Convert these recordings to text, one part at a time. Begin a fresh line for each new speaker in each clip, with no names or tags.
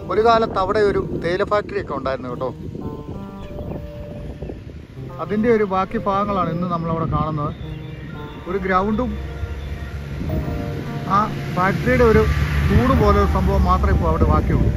ഒരു കാലത്ത് അവിടെ ഒരു തേയില ഫാക്ടറി ഒക്കെ ഉണ്ടായിരുന്നു കേട്ടോ അതിൻ്റെ ഒരു ബാക്കി ഭാഗങ്ങളാണ് ഇന്ന് നമ്മളവിടെ കാണുന്നത് ഒരു ഗ്രൗണ്ടും ആ ഫാക്ടറിയുടെ ഒരു കൂട് പോലെ ഒരു സംഭവം മാത്രമേ ഇപ്പോൾ അവിടെ ബാക്കിയുള്ളൂ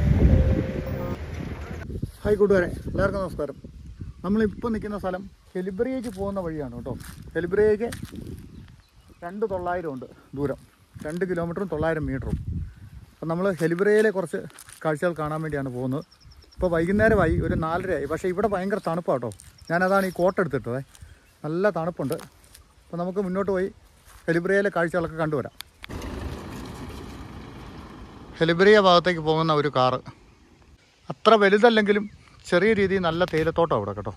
ഹായ് കൂട്ടുകാരെ എല്ലാവർക്കും നമസ്കാരം നമ്മളിപ്പോൾ നിൽക്കുന്ന സ്ഥലം ഹെലിബ്രിയേക്ക് പോകുന്ന വഴിയാണ് കേട്ടോ ഹെലിബ്രിയേക്ക് രണ്ട് തൊള്ളായിരം ഉണ്ട് ദൂരം രണ്ട് കിലോമീറ്ററും തൊള്ളായിരം മീറ്ററും അപ്പം നമ്മൾ ഹെലിബ്രിയയിലെ കുറച്ച് കാഴ്ചകൾ കാണാൻ വേണ്ടിയാണ് പോകുന്നത് ഇപ്പോൾ വൈകുന്നേരമായി ഒരു നാലരയായി പക്ഷേ ഇവിടെ ഭയങ്കര തണുപ്പാണ് കേട്ടോ ഞാനതാണ് ഈ കോട്ട് എടുത്തിട്ടത് നല്ല തണുപ്പുണ്ട് അപ്പോൾ നമുക്ക് മുന്നോട്ട് പോയി ഹെലിബ്രിയയിലെ കാഴ്ചകളൊക്കെ കണ്ടുവരാം ഹെലിബ്രിയ ഭാഗത്തേക്ക് പോകുന്ന ഒരു കാറ് അത്ര വലുതല്ലെങ്കിലും ചെറിയ രീതിയിൽ നല്ല തേയിലത്തോട്ടം അവിടെ കേട്ടോ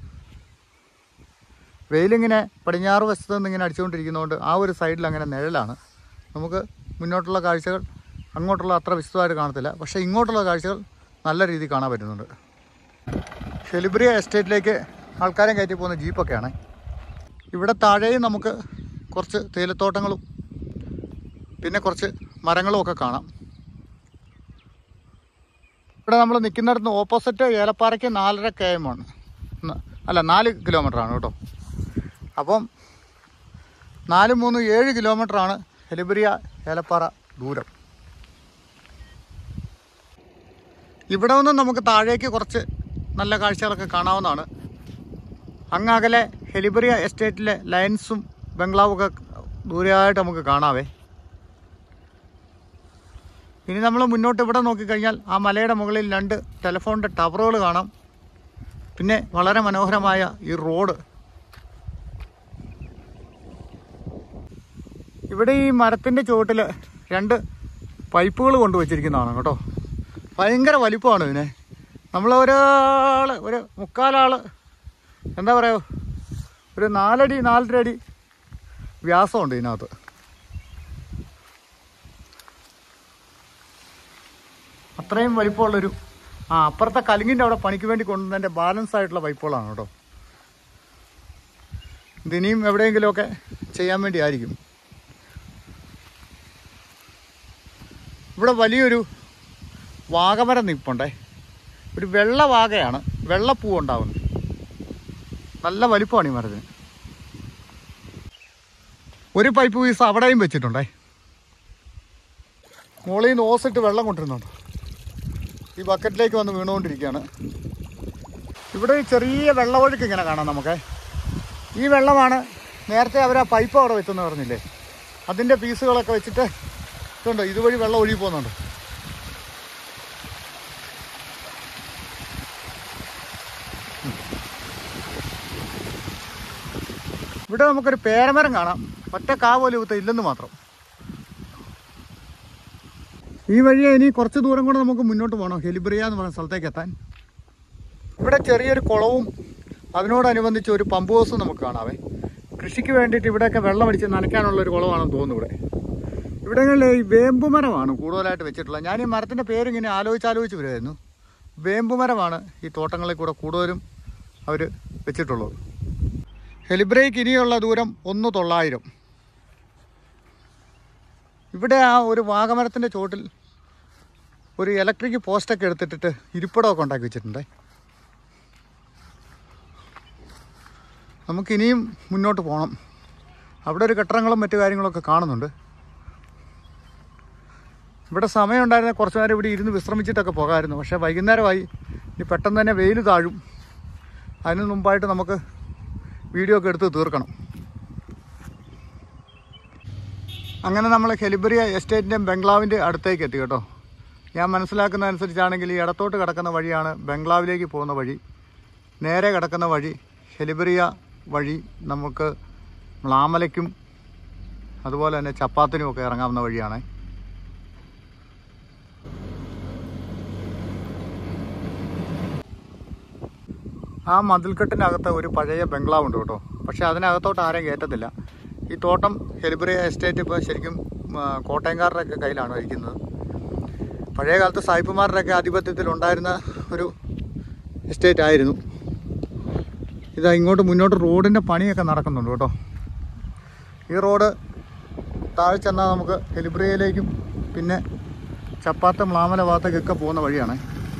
വെയിലിങ്ങനെ പടിഞ്ഞാറ് വശത്ത് നിന്ന് ഇങ്ങനെ അടിച്ചുകൊണ്ടിരിക്കുന്നതുകൊണ്ട് ആ ഒരു സൈഡിൽ അങ്ങനെ നിഴലാണ് നമുക്ക് മുന്നോട്ടുള്ള കാഴ്ചകൾ അങ്ങോട്ടുള്ള അത്ര വിശദമായിട്ട് കാണത്തില്ല പക്ഷേ ഇങ്ങോട്ടുള്ള കാഴ്ചകൾ നല്ല രീതിയിൽ കാണാൻ പറ്റുന്നുണ്ട് ഹെലിബ്രിയ എസ്റ്റേറ്റിലേക്ക് ആൾക്കാരെ കയറ്റി പോകുന്ന ജീപ്പൊക്കെയാണ് ഇവിടെ താഴെയും നമുക്ക് കുറച്ച് തേയിലത്തോട്ടങ്ങളും പിന്നെ കുറച്ച് മരങ്ങളും ഒക്കെ കാണാം ഇവിടെ നമ്മൾ നിൽക്കുന്നിടത്ത് ഓപ്പോസിറ്റ് ഏലപ്പാറയ്ക്ക് നാലര കെ എം ആണ് ന- അല്ല നാല് കിലോമീറ്റർ ആണ് കേട്ടോ അപ്പം നാല് മൂന്ന് ഏഴ് കിലോമീറ്ററാണ് ഹെലിബരിയ ഏലപ്പാറ ദൂരം ഇവിടെ നിന്നും നമുക്ക് താഴേക്ക് കുറച്ച് നല്ല കാഴ്ചകളൊക്കെ കാണാവുന്നതാണ് അങ്ങകലെ ഹെലിബറിയ എസ്റ്റേറ്റിലെ ലൈൻസും ബംഗ്ലാവും ഒക്കെ ദൂരെയായിട്ട് നമുക്ക് കാണാവേ ഇനി നമ്മൾ മുന്നോട്ട് ഇവിടെ നോക്കിക്കഴിഞ്ഞാൽ ആ മലയുടെ മുകളിൽ രണ്ട് ടെലിഫോണിൻ്റെ ടവറുകൾ കാണാം പിന്നെ വളരെ മനോഹരമായ ഈ റോഡ് ഇവിടെ ഈ മരത്തിൻ്റെ ചുവട്ടിൽ രണ്ട് പൈപ്പുകൾ കൊണ്ടുവച്ചിരിക്കുന്നതാണ് കേട്ടോ ഭയങ്കര വലിപ്പമാണ് ഇതിനെ നമ്മൾ ഒരാൾ ഒരു മുക്കാലാൾ എന്താ പറയുക ഒരു നാലടി നാലര അടി വ്യാസമുണ്ട് ഇതിനകത്ത് അത്രയും വലിപ്പമുള്ളൊരു ആ അപ്പുറത്തെ കലിങ്ങിൻ്റെ അവിടെ പണിക്ക് വേണ്ടി കൊണ്ടുവന്നതിൻ്റെ ബാലൻസ് ആയിട്ടുള്ള പൈപ്പുകളാണ് കേട്ടോ ഇതിനിയും എവിടെയെങ്കിലുമൊക്കെ ചെയ്യാൻ വേണ്ടി ആയിരിക്കും ഇവിടെ വലിയൊരു വാഗമരം നിൽപ്പുണ്ടേ ഒരു വെള്ള വാഗയാണ് വെള്ളപ്പൂ ഉണ്ടാവുന്നത് നല്ല വലിപ്പമാണ് ഈ മരത്തിന് ഒരു പൈപ്പ് പീസ് അവിടെയും വെച്ചിട്ടുണ്ടേ മുകളിൽ നിന്ന് ഓസിട്ട് വെള്ളം കൊണ്ടിരുന്നുണ്ട് ഈ ബക്കറ്റിലേക്ക് വന്ന് വീണുകൊണ്ടിരിക്കുകയാണ് ഇവിടെ ഒരു ചെറിയ വെള്ളമൊഴുക്ക് ഇങ്ങനെ കാണാം നമുക്ക് ഈ വെള്ളമാണ് നേരത്തെ അവർ ആ പൈപ്പ് അവിടെ വെച്ചെന്ന് പറഞ്ഞില്ലേ അതിൻ്റെ പീസുകളൊക്കെ വെച്ചിട്ട് ഇതുണ്ട് ഇതുവഴി വെള്ളം ഒഴുകി പോകുന്നുണ്ട് ഇവിടെ നമുക്കൊരു പേരമരം കാണാം ഒറ്റ കാ പോലും ഇവത്തെ ഇല്ലെന്ന് മാത്രം ഈ വഴിയെ ഇനി കുറച്ച് ദൂരം കൂടെ നമുക്ക് മുന്നോട്ട് പോകണം ഹെലിബ്രിയ എന്ന് പറയുന്ന സ്ഥലത്തേക്ക് എത്താൻ ഇവിടെ ചെറിയൊരു കുളവും അതിനോടനുബന്ധിച്ച് ഒരു പമ്പ് ഹൗസും നമുക്ക് കാണാവേ കൃഷിക്ക് വേണ്ടിയിട്ട് ഇവിടെയൊക്കെ വെള്ളം അടിച്ച് നനയ്ക്കാനുള്ള ഒരു കുളമാണെന്ന് തോന്നുന്നു ഇവിടെ ഇവിടങ്ങളിൽ ഈ വേമ്പുമരമാണ് കൂടുതലായിട്ട് വെച്ചിട്ടുള്ളത് ഞാൻ ഈ മരത്തിൻ്റെ പേരിങ്ങനെ ആലോചിച്ച് ആലോചിച്ച് വരുമായിരുന്നു വേമ്പുമരമാണ് ഈ തോട്ടങ്ങളിൽ കൂടെ കൂടുതലും അവർ വെച്ചിട്ടുള്ളത് ഹെലിബ്രയ്ക്ക് ഇനിയുള്ള ദൂരം ഒന്ന് തൊള്ളായിരം ഇവിടെ ആ ഒരു വാഗമരത്തിൻ്റെ ചോട്ടിൽ ഒരു ഇലക്ട്രിക് പോസ്റ്റൊക്കെ എടുത്തിട്ടിട്ട് ഇരിപ്പിടമൊക്കെ ഉണ്ടാക്കി വെച്ചിട്ടുണ്ട് നമുക്കിനിയും മുന്നോട്ട് പോകണം അവിടെ ഒരു കെട്ടിടങ്ങളും മറ്റു കാര്യങ്ങളൊക്കെ കാണുന്നുണ്ട് ഇവിടെ സമയം ഉണ്ടായിരുന്ന കുറച്ച് നേരം ഇവിടെ ഇരുന്ന് വിശ്രമിച്ചിട്ടൊക്കെ പോകാമായിരുന്നു പക്ഷേ വൈകുന്നേരമായി ഇനി പെട്ടെന്ന് തന്നെ വെയിൽ താഴും അതിന് മുമ്പായിട്ട് നമുക്ക് വീഡിയോ ഒക്കെ എടുത്ത് തീർക്കണം അങ്ങനെ നമ്മൾ ഹെലിബറിയ എസ്റ്റേറ്റിൻ്റെയും ബംഗ്ലാവിൻ്റെ അടുത്തേക്ക് എത്തി കേട്ടോ ഞാൻ മനസ്സിലാക്കുന്ന അനുസരിച്ചാണെങ്കിൽ ഈ ഇടത്തോട്ട് കിടക്കുന്ന വഴിയാണ് ബംഗ്ലാവിലേക്ക് പോകുന്ന വഴി നേരെ കിടക്കുന്ന വഴി ഹെലിബറിയ വഴി നമുക്ക് മ്ലാമലയ്ക്കും അതുപോലെ തന്നെ ചപ്പാത്തിനും ഒക്കെ ഇറങ്ങാവുന്ന വഴിയാണ് ആ മതിൽക്കെട്ടിനകത്ത് ഒരു പഴയ ബംഗ്ലാവുണ്ട് കേട്ടോ പക്ഷേ അതിനകത്തോട്ട് ആരെയും കയറ്റത്തില്ല ഈ തോട്ടം ഹെലിബ്രിയ എസ്റ്റേറ്റ് ഇപ്പോൾ ശരിക്കും ആ, കോട്ടയംകാരുടെയൊക്കെ കയ്യിലാണ് ഇരിക്കുന്നത് പഴയ കാലത്ത് സായിപ്പുമാരുടെയൊക്കെ ആധിപത്യത്തിൽ ഉണ്ടായിരുന്ന ഒരു എസ്റ്റേറ്റ് ആയിരുന്നു ഇതാ ഇങ്ങോട്ട് മുന്നോട്ട് റോഡിൻ്റെ പണിയൊക്കെ നടക്കുന്നുണ്ട് കേട്ടോ ഈ റോഡ് താഴെ ചെന്നാൽ നമുക്ക് ഹെലിബ്രിയയിലേക്കും പിന്നെ ചപ്പാത്ത മ്ലാമല ഭാഗത്തേക്കൊക്കെ പോകുന്ന വഴിയാണ്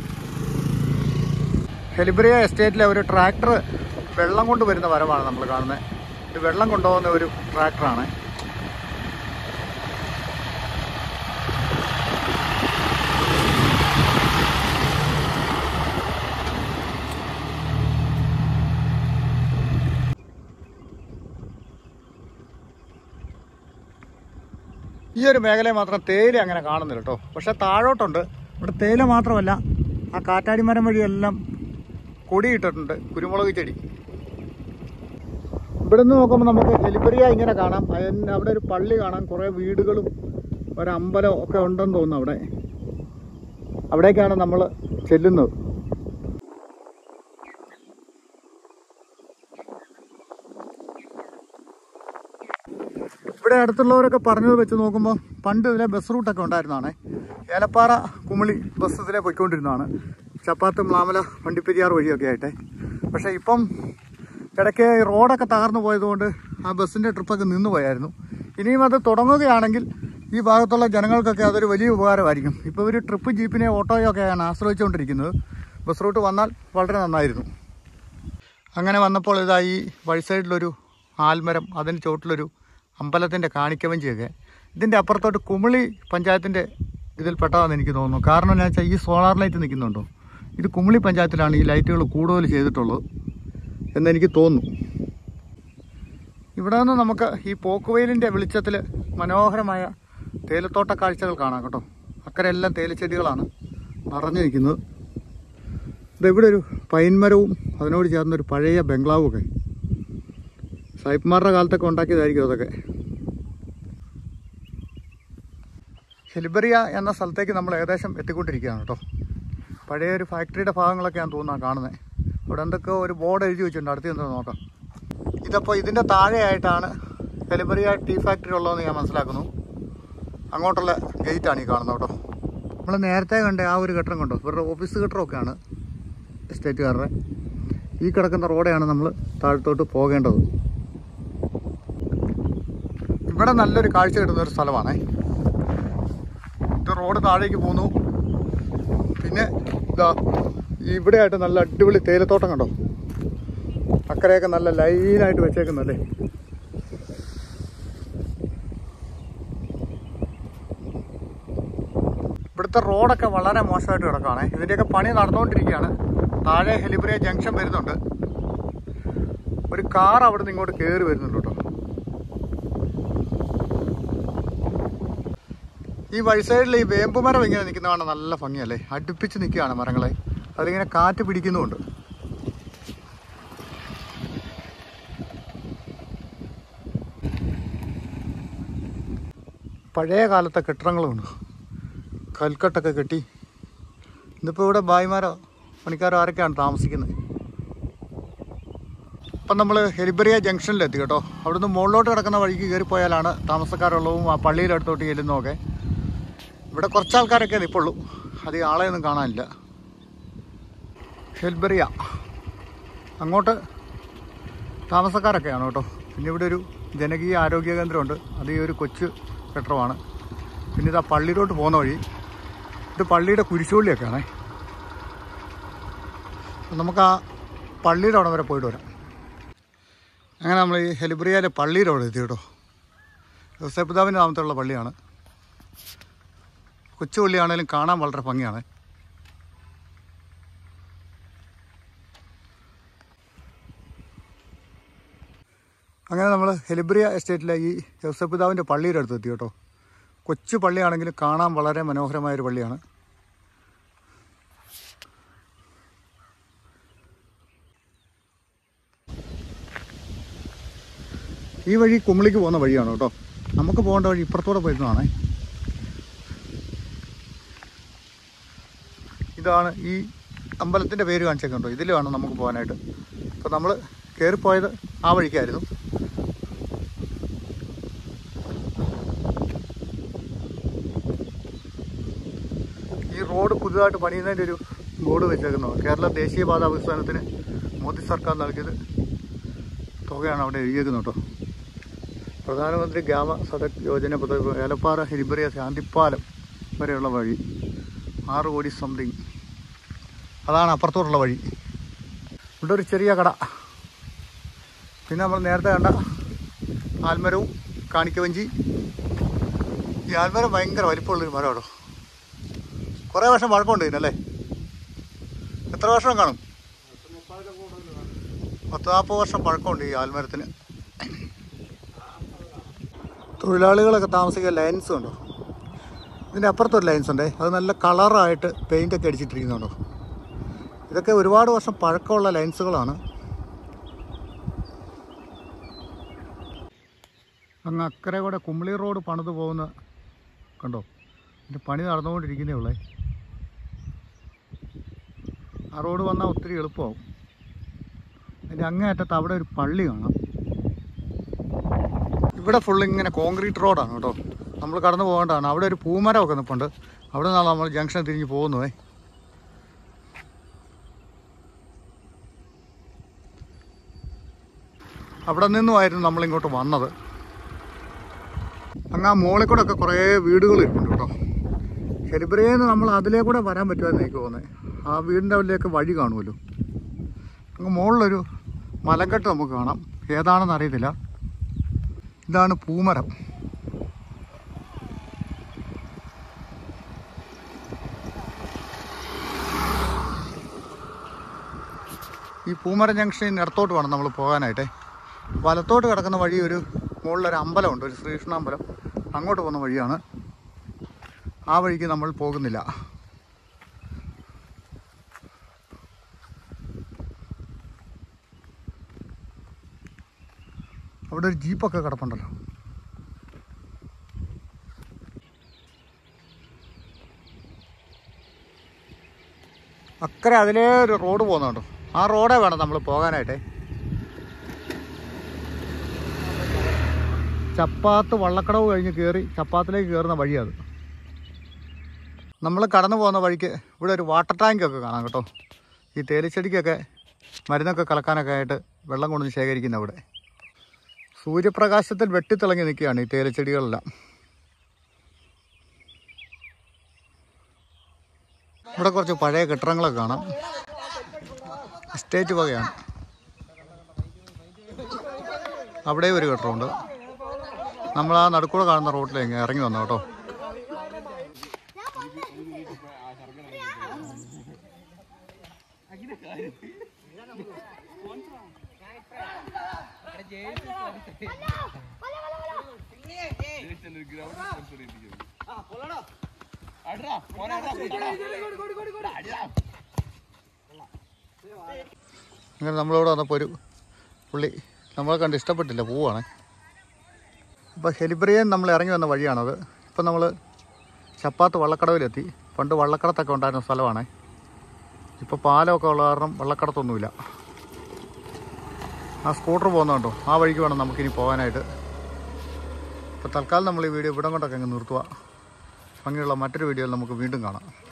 ഹെലിബ്രിയ എസ്റ്റേറ്റിലെ ഒരു ട്രാക്ടർ വെള്ളം കൊണ്ട് വരുന്ന വരവാണ് നമ്മൾ കാണുന്നത് ഇത് വെള്ളം കൊണ്ടുപോകുന്ന ഒരു ട്രാക്ടറാണ് ഈ ഒരു മേഖലയിൽ മാത്രം തേയില അങ്ങനെ കാണുന്നില്ല കേട്ടോ പക്ഷെ താഴോട്ടുണ്ട് ഇവിടെ തേയില മാത്രമല്ല ആ കാറ്റാടി മരം വഴിയെല്ലാം കൊടിയിട്ടിട്ടുണ്ട് കുരുമുളക് ചെടി ഇവിടെ നിന്ന് നോക്കുമ്പോൾ നമുക്ക് ഹെലിബറിയ ഇങ്ങനെ കാണാം അതിന് അവിടെ ഒരു പള്ളി കാണാം കുറേ വീടുകളും ഒരു അമ്പലം ഒക്കെ ഉണ്ടെന്ന് തോന്നുന്നു അവിടെ അവിടേക്കാണ് നമ്മൾ ചെല്ലുന്നത് ഇവിടെ അടുത്തുള്ളവരൊക്കെ പറഞ്ഞത് വെച്ച് നോക്കുമ്പോൾ പണ്ട് ഇതിലെ ബസ് റൂട്ടൊക്കെ ഉണ്ടായിരുന്നതാണ് ഏലപ്പാറ കുമിളി ബസ് ഇതിലെ പോയിക്കൊണ്ടിരുന്നതാണ് ചപ്പാത്ത് മ്ലാമല വണ്ടിപ്പെരിയാർ വഴിയൊക്കെ ആയിട്ട് പക്ഷേ ഇപ്പം ഇടയ്ക്ക് ഈ റോഡൊക്കെ തകർന്നു പോയതുകൊണ്ട് ആ ബസ്സിൻ്റെ ട്രിപ്പൊക്കെ നിന്ന് പോയായിരുന്നു ഇനിയും അത് തുടങ്ങുകയാണെങ്കിൽ ഈ ഭാഗത്തുള്ള ജനങ്ങൾക്കൊക്കെ അതൊരു വലിയ ഉപകാരമായിരിക്കും ഇപ്പോൾ ഒരു ട്രിപ്പ് ജീപ്പിനെ ഓട്ടോയോ ഒക്കെയാണ് ആശ്രയിച്ചുകൊണ്ടിരിക്കുന്നത് ബസ് റൂട്ട് വന്നാൽ വളരെ നന്നായിരുന്നു അങ്ങനെ വന്നപ്പോൾ ഇതാ ഈ വഴി സൈഡിലൊരു ആൽമരം അതിന് ചോട്ടിലൊരു അമ്പലത്തിൻ്റെ കാണിക്കവഞ്ചിയൊക്കെ ഇതിൻ്റെ അപ്പുറത്തോട്ട് കുമിളി പഞ്ചായത്തിൻ്റെ ഇതിൽ പെട്ടതാണെന്ന് എനിക്ക് തോന്നുന്നു കാരണം എന്താ വെച്ചാൽ ഈ സോളാർ ലൈറ്റ് നിൽക്കുന്നുണ്ടോ ഇത് കുമിളി പഞ്ചായത്തിലാണ് ഈ ലൈറ്റുകൾ കൂടുതൽ ചെയ്തിട്ടുള്ളത് എന്നെനിക്ക് തോന്നുന്നു ഇവിടെ നിന്ന് നമുക്ക് ഈ പോക്കുവെയിലിൻ്റെ വെളിച്ചത്തിൽ മനോഹരമായ തേയിലത്തോട്ട കാഴ്ചകൾ കാണാം കേട്ടോ അക്കരെ എല്ലാം തേയിലച്ചെടികളാണ് നിറഞ്ഞു നിൽക്കുന്നത് ഇതിവിടെ ഒരു പൈൻമരവും അതിനോട് ചേർന്നൊരു പഴയ ബംഗ്ലാവും ഒക്കെ സായിപ്പ്മാരുടെ കാലത്തൊക്കെ ഉണ്ടാക്കിയതായിരിക്കും അതൊക്കെ ഹെലിബറിയ എന്ന സ്ഥലത്തേക്ക് നമ്മൾ ഏകദേശം എത്തിക്കൊണ്ടിരിക്കുകയാണ് കേട്ടോ പഴയ ഒരു ഫാക്ടറിയുടെ ഭാഗങ്ങളൊക്കെയാണ് തോന്നുന്നത് കാണുന്നത് അവിടെ എന്തൊക്കെയോ ഒരു ബോർഡ് എഴുതി വെച്ചിട്ടുണ്ട് അടുത്ത് എന്താ നോക്കാം ഇതപ്പോൾ ഇതിൻ്റെ താഴെയായിട്ടാണ് ഹെലിബറിയ ടീ ഫാക്ടറി ഉള്ളതെന്ന് ഞാൻ മനസ്സിലാക്കുന്നു അങ്ങോട്ടുള്ള ഗേറ്റാണ് ഈ കാണുന്നത് കേട്ടോ നമ്മൾ നേരത്തെ കണ്ട ആ ഒരു കെട്ടിടം കണ്ടോ ഇവരുടെ ഓഫീസ് കെട്ടിടമൊക്കെയാണ് എസ്റ്റേറ്റുകാരുടെ ഈ കിടക്കുന്ന റോഡെയാണ് നമ്മൾ താഴത്തോട്ട് പോകേണ്ടത് ഇവിടെ നല്ലൊരു കാഴ്ച കിട്ടുന്ന ഒരു സ്ഥലമാണേ ഇത് റോഡ് താഴേക്ക് പോന്നു പിന്നെ ഇതാ ഇവിടെയായിട്ട് നല്ല അടിപൊളി തേയിലത്തോട്ടം കണ്ടോ അക്കരെയൊക്കെ നല്ല ലൈനായിട്ട് വെച്ചേക്കുന്നല്ലേ ഇവിടുത്തെ റോഡൊക്കെ വളരെ മോശമായിട്ട് കിടക്കുകയാണ് ഇതിൻ്റെയൊക്കെ പണി നടന്നുകൊണ്ടിരിക്കുകയാണ് താഴെ ഹെലിബ്രിയ ജംഗ്ഷൻ വരുന്നുണ്ട് ഒരു കാർ അവിടെ നിന്ന് ഇങ്ങോട്ട് കയറി വരുന്നുണ്ട് കേട്ടോ ഈ വഴി സൈഡിൽ ഈ വേമ്പുമരം ഇങ്ങനെ നിൽക്കുന്നതാണ് നല്ല ഭംഗിയല്ലേ അടുപ്പിച്ച് നിൽക്കുകയാണ് മരങ്ങളെ അതിലിങ്ങനെ കാറ്റ് പിടിക്കുന്നുമുണ്ട് പഴയ കാലത്തെ കെട്ടിടങ്ങളുമുണ്ട് കൽക്കട്ടൊക്കെ കെട്ടി ഇന്നിപ്പോൾ ഇവിടെ ഭായിമാരോ പണിക്കാരോ ആരൊക്കെയാണ് താമസിക്കുന്നത് ഇപ്പം നമ്മൾ ഹെലിബറിയ ജംഗ്ഷനിലെത്തി കേട്ടോ അവിടുന്ന് മുകളിലോട്ട് കിടക്കുന്ന വഴിക്ക് കയറിപ്പോയാലാണ് താമസക്കാരുള്ളതും ആ പള്ളിയുടെ അടുത്തോട്ട് ചെല്ലുന്നതൊക്കെ ഇവിടെ കുറച്ച് ആൾക്കാരൊക്കെ നിൽപ്പുള്ളൂ അധികം ആളെയൊന്നും കാണാനില്ല ഹെൽബറിയ അങ്ങോട്ട് താമസക്കാരൊക്കെയാണ് കേട്ടോ പിന്നെ ഇവിടെ ഒരു ജനകീയ ആരോഗ്യ കേന്ദ്രമുണ്ട് അത് ഈ ഒരു കൊച്ചു കെട്ടിടമാണ് പിന്നെ ഇതാ പള്ളിയിലോട്ട് പോകുന്ന വഴി ഇത് പള്ളിയുടെ കുരിശുപള്ളിയൊക്കെയാണേ അപ്പം നമുക്ക് ആ പള്ളിയുടെ അവിടെ വരെ പോയിട്ട് വരാം അങ്ങനെ നമ്മൾ ഈ ഹെലിബ്രിയയിലെ പള്ളിയുടെ അവിടെ എത്തി കേട്ടോ യോസേപ്പിതാവിൻ്റെ നാമത്തിലുള്ള പള്ളിയാണ് കൊച്ചു പള്ളിയാണേലും കാണാൻ വളരെ ഭംഗിയാണ് അങ്ങനെ നമ്മൾ ഹെലിബ്രിയ എസ്റ്റേറ്റിലെ ഈ യോസപ്പിതാവിൻ്റെ പള്ളിയുടെ അടുത്ത് എത്തി കേട്ടോ കൊച്ചു പള്ളിയാണെങ്കിലും കാണാൻ വളരെ മനോഹരമായ ഒരു പള്ളിയാണ് ഈ വഴി കുമിളിക്ക് പോകുന്ന വഴിയാണ് കേട്ടോ നമുക്ക് പോകേണ്ട വഴി ഇപ്പുറത്തൂടെ പോയിരുന്നതാണേ ഇതാണ് ഈ അമ്പലത്തിൻ്റെ പേര് കാണിച്ചേക്കുണ്ടോ ഇതിലാണ് നമുക്ക് പോകാനായിട്ട് അപ്പോൾ നമ്മൾ കയറിപ്പോയത് ആ വഴിക്കായിരുന്നു ഈ റോഡ് പുതുതായിട്ട് പണിയുന്നതിൻ്റെ ഒരു ബോർഡ് വെച്ചേക്കുന്നത് കേരള ദേശീയപാത വികസനത്തിന് മോദി സർക്കാർ നൽകിയത് തുകയാണ് അവിടെ എഴുതിയേക്കുന്നത് കേട്ടോ പ്രധാനമന്ത്രി ഗ്രാമ സദക് യോജന പദ്ധതി ഏലപ്പാറ ഹിരിബറിയ ശാന്തിപ്പാലം വരെയുള്ള വഴി ആറ് കോടി സംതിങ് അതാണ് അപ്പുറത്തോട്ടുള്ള വഴി ഇവിടെ ഒരു ചെറിയ കട പിന്നെ നമ്മൾ നേരത്തെ കണ്ട ആൽമരവും കാണിക്കവഞ്ചി ഈ ആൽമരം ഭയങ്കര വലിപ്പമുള്ളൊരു മരമാണോ കുറേ വർഷം പഴക്കമുണ്ട് ഇതിനല്ലേ എത്ര വർഷം കാണും പത്ത് നാൽപ്പത് വർഷം പഴക്കമുണ്ട് ഈ ആൽമരത്തിന് തൊഴിലാളികളൊക്കെ താമസിക്കുന്ന ലൈൻസ് ഉണ്ടോ ഇതിൻ്റെ അപ്പുറത്തൊരു ലൈൻസ് ഉണ്ടേ അത് നല്ല കളറായിട്ട് പെയിൻ്റൊക്കെ അടിച്ചിട്ടിരിക്കുന്നുണ്ടോ ഇതൊക്കെ ഒരുപാട് വർഷം പഴക്കമുള്ള ലൈൻസുകളാണ് അങ്ങ് അക്കരെ കൂടെ കുമ്മിളി റോഡ് പണിത് പോകുന്ന കണ്ടോ ഇതിൻ്റെ പണി നടന്നുകൊണ്ടിരിക്കുന്നേ ഉള്ളേ ആ റോഡ് വന്നാൽ ഒത്തിരി എളുപ്പമാവും അതിൻ്റെ അങ്ങേയറ്റത്ത് അവിടെ ഒരു പള്ളി കാണാം ഇവിടെ ഫുൾ ഇങ്ങനെ കോൺക്രീറ്റ് റോഡാണ് കേട്ടോ നമ്മൾ കടന്നു പോകേണ്ടതാണ് അവിടെ ഒരു പൂമരമൊക്കെ നിൽപ്പുണ്ട് അവിടെ നിന്നാണ് നമ്മൾ ജംഗ്ഷൻ തിരിഞ്ഞ് പോകുന്നതേ അവിടെ നിന്നുമായിരുന്നു നമ്മളിങ്ങോട്ട് വന്നത് അങ്ങ് ആ മുകളിൽ കൂടെ ഒക്കെ കുറേ വീടുകൾ ഇരിപ്പുണ്ട് കേട്ടോ ഹെലിബ്രേന്ന് നമ്മൾ അതിലേ കൂടെ വരാൻ പറ്റുമെന്ന് എനിക്ക് തോന്നുന്നത് ആ വീടിൻ്റെ അതിലേക്ക് വഴി കാണുമല്ലോ അങ്ങ് മുകളിലൊരു മലക്കെട്ട് നമുക്ക് കാണാം ഏതാണെന്ന് അറിയത്തില്ല ഇതാണ് പൂമരം ഈ പൂമരം ജംഗ്ഷനിൽ നിന്ന് ഇടത്തോട്ട് വേണം നമ്മൾ പോകാനായിട്ടേ വലത്തോട്ട് കിടക്കുന്ന വഴി ഒരു മുകളിലൊരു അമ്പലമുണ്ട് ഒരു ശ്രീകൃഷ്ണ അമ്പലം അങ്ങോട്ട് പോകുന്ന വഴിയാണ് ആ വഴിക്ക് നമ്മൾ പോകുന്നില്ല അവിടെ ഒരു ജീപ്പൊക്കെ കിടപ്പുണ്ടല്ലോ അക്കരെ അതിലേ ഒരു റോഡ് പോകുന്നുണ്ടോ ആ റോഡേ വേണം നമ്മൾ പോകാനായിട്ടേ ചപ്പാത്ത് വള്ളക്കടവ് കഴിഞ്ഞ് കയറി ചപ്പാത്തിലേക്ക് കയറുന്ന വഴിയത് നമ്മൾ കടന്നു പോകുന്ന വഴിക്ക് ഇവിടെ ഒരു വാട്ടർ ടാങ്കൊക്കെ കാണാം കേട്ടോ ഈ തേലിച്ചെടിക്കൊക്കെ മരുന്നൊക്കെ കലക്കാനൊക്കെ ആയിട്ട് വെള്ളം കൊണ്ടുവന്ന് ശേഖരിക്കുന്ന ഇവിടെ സൂര്യപ്രകാശത്തിൽ വെട്ടിത്തിളങ്ങി നിൽക്കുകയാണ് ഈ തേലിച്ചെടികളെല്ലാം ഇവിടെ കുറച്ച് പഴയ കെട്ടിടങ്ങളൊക്കെ കാണാം എസ്റ്റേറ്റ് വകയാണ് അവിടെയും ഒരു കെട്ടിടമുണ്ട് നമ്മൾ ആ നടുക്കൂടെ കാണുന്ന റോട്ടിലേക്ക് ഇറങ്ങി വന്നു കേട്ടോ അങ്ങനെ നമ്മളിവിടെ വന്നപ്പോൾ ഒരു പുള്ളി നമ്മളെ കണ്ട് ഇഷ്ടപ്പെട്ടില്ല പോവാണ് അപ്പോൾ ഹെലിബ്രിയൻ നമ്മൾ ഇറങ്ങി വന്ന വഴിയാണത് ഇപ്പം നമ്മൾ ചപ്പാത്ത് വള്ളക്കടവിലെത്തി പണ്ട് വള്ളക്കടത്തൊക്കെ ഉണ്ടായിരുന്ന സ്ഥലമാണ് ഇപ്പോൾ പാലമൊക്കെ ഉള്ള കാരണം വള്ളക്കടത്തൊന്നുമില്ല ആ സ്കൂട്ടർ പോകുന്നുണ്ടോ ആ വഴിക്ക് വേണം നമുക്കിനി പോകാനായിട്ട് ഇപ്പോൾ തൽക്കാലം നമ്മൾ ഈ വീഡിയോ ഇവിടം കൊണ്ടൊക്കെ അങ്ങ് നിർത്തുക ഭംഗിയുള്ള മറ്റൊരു വീഡിയോയിൽ നമുക്ക് വീണ്ടും കാണാം